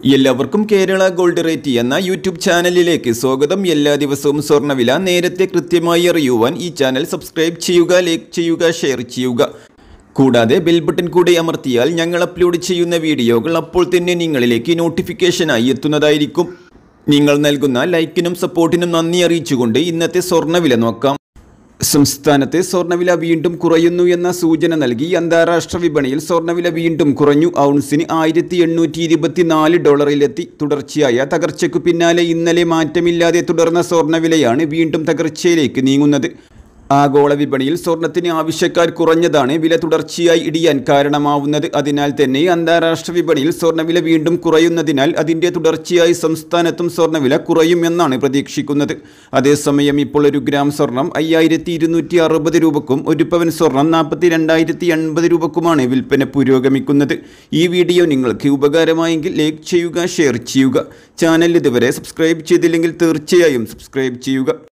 എല്ലാവർക്കും Kerala gold rate എന്ന YouTube ചാനലിലേക്ക് സ്വാഗതം എല്ലാ ദിവസവും സ്വർണ്ണവില നേരത്തെ കൃത്യമായി അറിയുവാൻ ഈ ചാനൽ സബ്സ്ക്രൈബ് ചെയ്യുക ലൈക്ക് ചെയ്യുക ഷെയർ ചെയ്യുക കൂടാതെ ബെൽ ബട്ടൺ കൂടെ അമർത്തിയാൽ ഞങ്ങൾ അപ്ലോഡ് ചെയ്യുന്ന വീഡിയോകൾ അപ്പോൾ തന്നെ നിങ്ങളിലേക്ക് നോട്ടിഫിക്കേഷനായി എത്തുന്നതായിരിക്കും നിങ്ങൾ നൽകുന്ന ലൈക്കിനും സപ്പോർട്ടിനും നന്ദി അറിയിച്ചുകൊണ്ട് ഇന്നത്തെ സ്വർണ്ണവില നോക്കാം സംസ്ഥാനത്തെ സ്വർണ്ണവില വീണ്ടും കുറയുന്നു എന്ന സൂചന നൽകി അന്താരാഷ്ട്ര വിപണിയിൽ സ്വർണ്ണവില വീണ്ടും കുറഞ്ഞു ഔൺസിന് ആയിരത്തി എണ്ണൂറ്റി ഇരുപത്തിനാല് ഡോളറിലെത്തി തുടർച്ചയായ തകർച്ചയ്ക്കു പിന്നാലെ ഇന്നലെ മാറ്റമില്ലാതെ തുടർന്ന സ്വർണ്ണവിലയാണ് വീണ്ടും തകർച്ചയിലേക്ക് നീങ്ങുന്നത് ആഗോള വിപണിയിൽ സ്വർണത്തിന് ആവശ്യക്കാർ കുറഞ്ഞതാണ് വില തുടർച്ചയായി ഇടിയാൻ കാരണമാവുന്നത് അതിനാൽ തന്നെ അന്താരാഷ്ട്ര വിപണിയിൽ സ്വർണ്ണവില വീണ്ടും കുറയുന്നതിനാൽ അതിൻ്റെ തുടർച്ചയായി സംസ്ഥാനത്തും സ്വർണ്ണവില കുറയുമെന്നാണ് പ്രതീക്ഷിക്കുന്നത് അതേസമയം ഇപ്പോൾ ഒരു ഗ്രാം സ്വർണം അയ്യായിരത്തി ഇരുന്നൂറ്റി അറുപത് രൂപക്കും ഒരു പവൻ സ്വർണം നാൽപ്പത്തി രണ്ടായിരത്തി എൺപത് രൂപക്കുമാണ് വിൽപ്പന പുരോഗമിക്കുന്നത് ഈ വീഡിയോ നിങ്ങൾക്ക് ഉപകാരമായെങ്കിൽ ലൈക്ക് ചെയ്യുക ഷെയർ ചെയ്യുക ചാനൽ ഇതുവരെ സബ്സ്ക്രൈബ് ചെയ്തില്ലെങ്കിൽ തീർച്ചയായും സബ്സ്ക്രൈബ് ചെയ്യുക